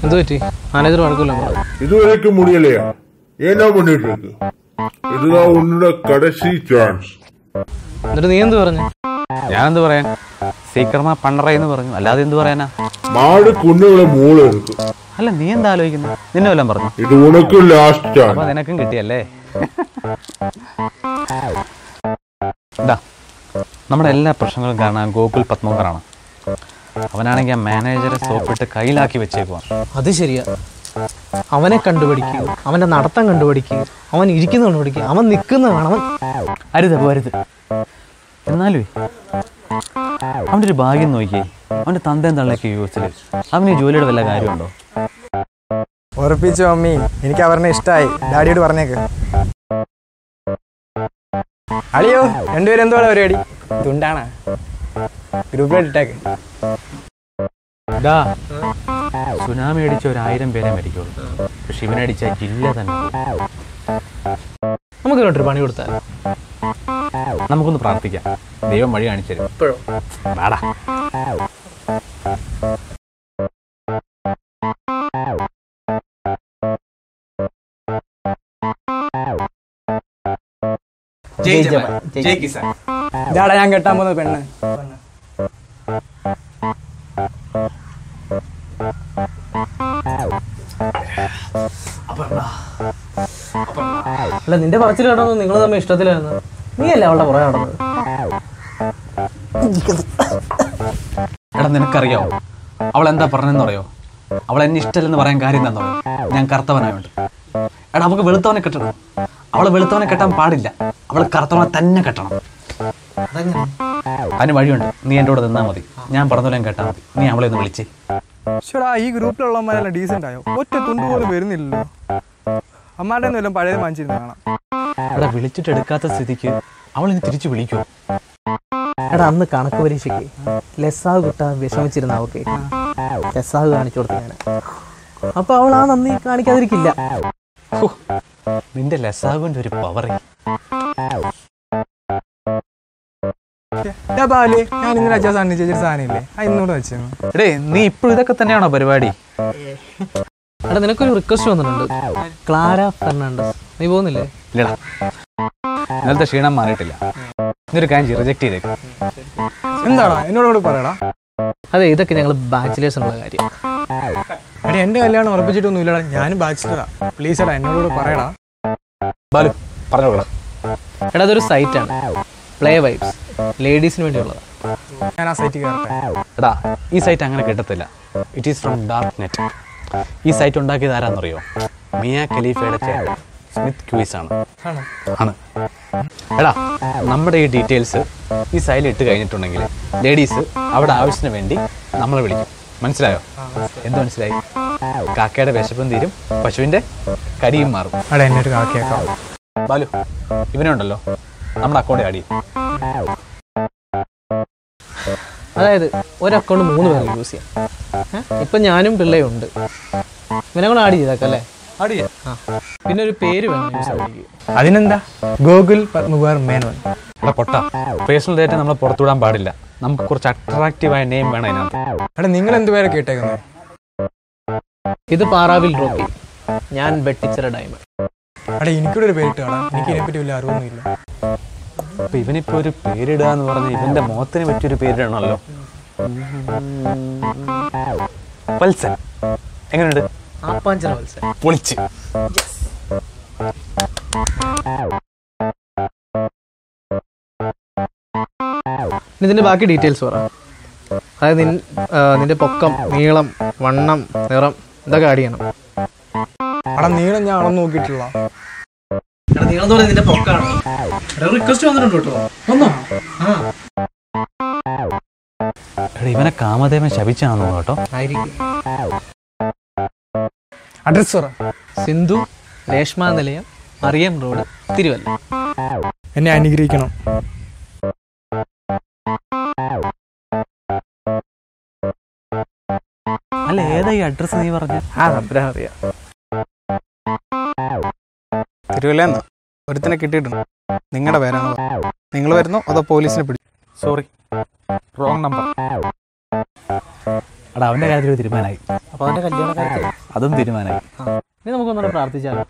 എന്ത് പറ്റി മാനേജർ വഴക്കില്ല இது வரைக்கும் முடியலையா என்ன பண்ணிட்டு இருக்கு இதுதான் உன்னோட கடைசி சான்ஸ் എന്നിട്ട് നീ എന്ത് പറഞ്ഞു ഞാനെന്ത് പറയാൻ സീക്രമ പണ്ണറ എന്ന് പറഞ്ഞു അല്ലാതെ എന്ത് പറയാനാ மாடுக்கு உன்னோட மூளை இருக்கு അല്ല നീ എന്താ ആലോചിക്കുന്നത് നിന്നെ വല്ലതും പറഞ്ഞു இது உனக்கு லாஸ்ட் അപ്പൊ சான்ஸ் നിനക്കും കിട്ടിയല്ലേ ഇതാ നമ്മുടെ എല്ലാ പ്രശ്നങ്ങളും കാരണം ആ ഗോകുൽ പത്മകറാണ് അവനാണെങ്കിൽ ആ മാനേജറെ സോപ്പിട്ട് കയ്യിലാക്കി വെച്ചേക്കുവാണ് അത് ശരിയാ അവനെ കണ്ടുപിടിക്കുക അവന്റെ നടത്തം കണ്ടുപിടിക്കുക അവൻ ഇരിക്കുന്ന കണ്ടുപിടിക്കുക അവൻ നിൽക്കുന്ന കാണാം അവൻ അരുത് അപ്പൊ അരുത് എന്നാലും അവൻ്റെ ഒരു ഭാഗ്യം നോക്കിയേ അവൻ്റെ തന്തയും തള്ളയൊക്കെ യു എസിൽ അവന് ഈ ജോലിയുടെ വല്ല കാര്യമുണ്ടോ ഉറപ്പിച്ചു മമ്മി എനിക്ക് അവരുടെ ഇഷ്ടമായി ഡാഡിയോട് പറഞ്ഞേക്ക് അളിയോ രണ്ടുപേരും എന്തോടാ പരിപാടി തുണ്ടാണാ ഗ്രൂപ്പിലോട്ട് ഇട്ടേക്ക് ഡാ സുനാമി അടിച്ച ഒരു ആയിരം പേരെ മരിക്കുള്ളൂ പക്ഷെ ഇവനടിച്ച ജില്ല തന്നെ പോകും. നമുക്ക് രണ്ടൊരു പണി കൊടുത്താൽ നമുക്കൊന്ന് പ്രാർത്ഥിക്കാം ദൈവം വഴി കാണിച്ചു തരും ഇപ്പോഴോ വാടാ ഇതാടാ ഞാൻ കെട്ടാൻ പോകുന്ന പെണ്ണ് അല്ല നിന്റെ പറച്ചിൽ കേട്ടോ നിങ്ങൾ തമ്മിൽ ഇഷ്ടത്തിലായിരുന്നു നീ അല്ലേ അവളുടെ പുറകെ നടന്നത് എടാ നിനക്കറിയാവോ അവൾ എന്താ പറഞ്ഞെന്ന് പറയോ അവൾ എന്നെ ഇഷ്ടമല്ലെന്ന് പറയാൻ കാര്യം എന്താന്ന് പറയോ ഞാൻ കറുത്തവനായോണ്ട് എടാ നമുക്ക് വെളുത്തവനെ കെട്ടണം അവളെ വെളുത്തവനെ കെട്ടാൻ പാടില്ല അവൾ കറുത്തവനെ തന്നെ കെട്ടണം അതിന് വഴിയുണ്ട് നീ എൻ്റെ കൂടെ നിന്നാ മതി ഞാൻ പറഞ്ഞോലെ കേട്ടാ മതി നീ അവളെ ഒന്ന് വിളിച്ചേ ശോടാ ഈ ഗ്രൂപ്പിലുള്ളവന്മാരെല്ലാം ഡീസെന്റ് ആയോ ഒറ്റ തുണ്ട് പോലും വരുന്നില്ലല്ലോ അമ്മാരുടെ ഒന്നും എല്ലാം പഴയത് വാങ്ങിച്ചിരുന്ന കാണാം എടാ വിളിച്ചിട്ട് എടുക്കാത്ത സ്ഥിതിക്ക് അവൾ ഇനി തിരിച്ചു വിളിക്കുമോ എടാ അന്ന് കണക്ക് പരീക്ഷയ്ക്ക് ലെസാവ് കിട്ടാൻ വിഷമിച്ചിരുന്ന അവക്ക് ലെസാവ് കാണിച്ചു കൊടുത്തു ഞാൻ അപ്പൊ അവൾ ആ നന്ദി കാണിക്കാതിരിക്കില്ല ഹോ, നിന്റെ ലസാവിന്റെ ഒരു പവർ ബാലേ ഞാൻ ഇന്നലെ അച്ഛാ സാധനം ചേച്ചിയുടെ സാധനം ഇല്ലേ ആ ഇന്നോട് വെച്ചു എടേ നീ ഇപ്പോഴും ഇതൊക്കെ തന്നെയാണോ പരിപാടി എടാ നിനക്കൊരു റിക്വസ്റ്റ് വന്നിട്ടുണ്ട് ക്ലാര ഫെർണാണ്ടസ് നീ പോകുന്നില്ലേ ഇല്ലടാ ഇന്നലത്തെ ക്ഷീണം മാറിയിട്ടില്ല ഇന്നൊരു കാര്യം റിജക്ട് ചെയ്തേക്കും എന്താടാ എന്നോട് കൂടെ പറയടാ അതെ ഇതൊക്കെ ഞങ്ങൾ ബാച്ചിലേഴ്സ് ഉള്ള കാര്യം എടാ എന്റെ കല്യാണം ഉറപ്പിച്ചിട്ടൊന്നും ഇല്ലടാ ഞാനും ബാച്ചിലറാ പ്ലീസ് എടാ എന്നോട് കൂടെ പറയടാ ബാലു പറഞ്ഞോളാം എടാ അതൊരു സൈറ്റാണ് പ്ലേ വൈബ്സ് ലേഡീസിന് വേണ്ടിയുള്ളതാണ് ഞാൻ ആ സൈറ്റിൽ കയറട്ടെ എടാ ഈ സൈറ്റ് അങ്ങനെ കിട്ടത്തില്ല it is from dark net ഈ സൈറ്റ് ഉണ്ടാക്കിയത് ആരാന്നറിയോ മിയ ഖലീഫയുടെ ചേട്ടൻ സ്മിത്ത് ക്യൂയിസ് ആണ് ആണ് എടാ നമ്മുടെ ഈ ഡീറ്റെയിൽസ് ഈ സൈഡിൽ ഇട്ട് കഴിഞ്ഞിട്ടുണ്ടെങ്കിൽ ലേഡീസ് അവിടെ ആവശ്യത്തിന് വേണ്ടി നമ്മളെ വിളിക്കും മനസ്സിലായോ എന്ത് മനസ്സിലായി കാക്കയുടെ വിശപ്പും തീരും പശുവിന്റെ കരിയും മാറും എടാ എന്നെ ഒരു കാക്കിയേക്കാം ബാലു ഇവനെ ഉണ്ടല്ലോ നമ്മുടെ അക്കൗണ്ട് ആഡ് ചെയ്യും അതായത് ഒരു അക്കൗണ്ട് മൂന്ന് പേർക്ക് യൂസ് ചെയ്യാം ഏ? ഇപ്പൊ ഞാനും പിള്ളയും ഉണ്ട് ഇവനെ കൂടെ ആഡ് ചെയ്തേക്കാം അല്ലേ ആഡ് ചെയ്യാം ആ പിന്നെ ഒരു പേര് വേണം യൂസ് ആണെങ്കിൽ അതിനെന്താ ഗൂഗിൾ പത്മകുമാർ മേനോൻ എടാ പൊട്ട പേഴ്സണൽ ഡേറ്റ നമ്മൾ പുറത്തുവിടാൻ പാടില്ല നമുക്ക് കുറച്ച് അട്രാക്റ്റീവായ നെയിം വേണം അതിനകത്ത് എടാ നിങ്ങൾ എന്തുപേരെ കേട്ടേക്കുന്നത് ഇത് പാറാവിൽ റോക്കി ഞാൻ വെട്ടിച്ചിറ ഡയമണ്ട് എടാ എനിക്കൂടെ ഒരു പേരിട്ട് കാണാം എനിക്ക് ഇതിനെപ്പറ്റി വലിയ അറിവൊന്നുമില്ല അപ്പൊ ഇവനിപ്പോ ഒരു പേരിടുക എന്ന് പറഞ്ഞ് ഇവന്റെ മുഖത്തിന് പറ്റിയൊരു പേരിടണമല്ലോ വത്സൻ എങ്ങനെയുണ്ട് ആപ്പാഞ്ചിറ മത്സരം പൊളിച്ച് ഇനി ഇതിന്റെ ബാക്കി ഡീറ്റെയിൽസ് പറ അതായത് നിൻ ആ, നിന്റെ പൊക്കം നീളം വണ്ണം നിറം ഇതൊക്കെ ആഡ് ചെയ്യണം എടാ നീളം ഞാൻ അളന്ന് നോക്കിയിട്ടില്ല നീളം എന്ന് പറയുന്നത് നിന്റെ പൊക്കാണ് റിക്വസ്റ്റ് വന്നിട്ടുണ്ട് കേട്ടോ ഒന്നോ എടാ ഇവനെ കാമദേവൻ ശപിച്ചാണെന്ന് തോന്നുന്നു കേട്ടോ ആയിരിക്കും അഡ്രസ് പറ സിന്ധു രേഷ്മ നിലയം മറിയം റോഡ് തിരുവല്ല എന്നെ അനുഗ്രഹിക്കണം അല്ല ഏതാ ഈ അഡ്രസ് നീ പറഞ്ഞ ആ നമ്പരം അറിയാം തിരുവല്ലേന്ന് ഒരുത്തിനെ കിട്ടിയിട്ടുണ്ട് നിങ്ങളുടെ പേരാണ് നിങ്ങൾ വരുന്നോ അതോ പോലീസിനെ പിടിച്ചു സോറി റോങ് നമ്പർ എടാ അവന്റെ കാര്യത്തിൽ ഒരു തീരുമാനമായി അപ്പൊ അവന്റെ കല്യാണ കാര്യത്തിൽ അതും തീരുമാനമായി ഇനി നമുക്കൊന്നുകൂടെ പ്രാർത്ഥിച്ചാലോ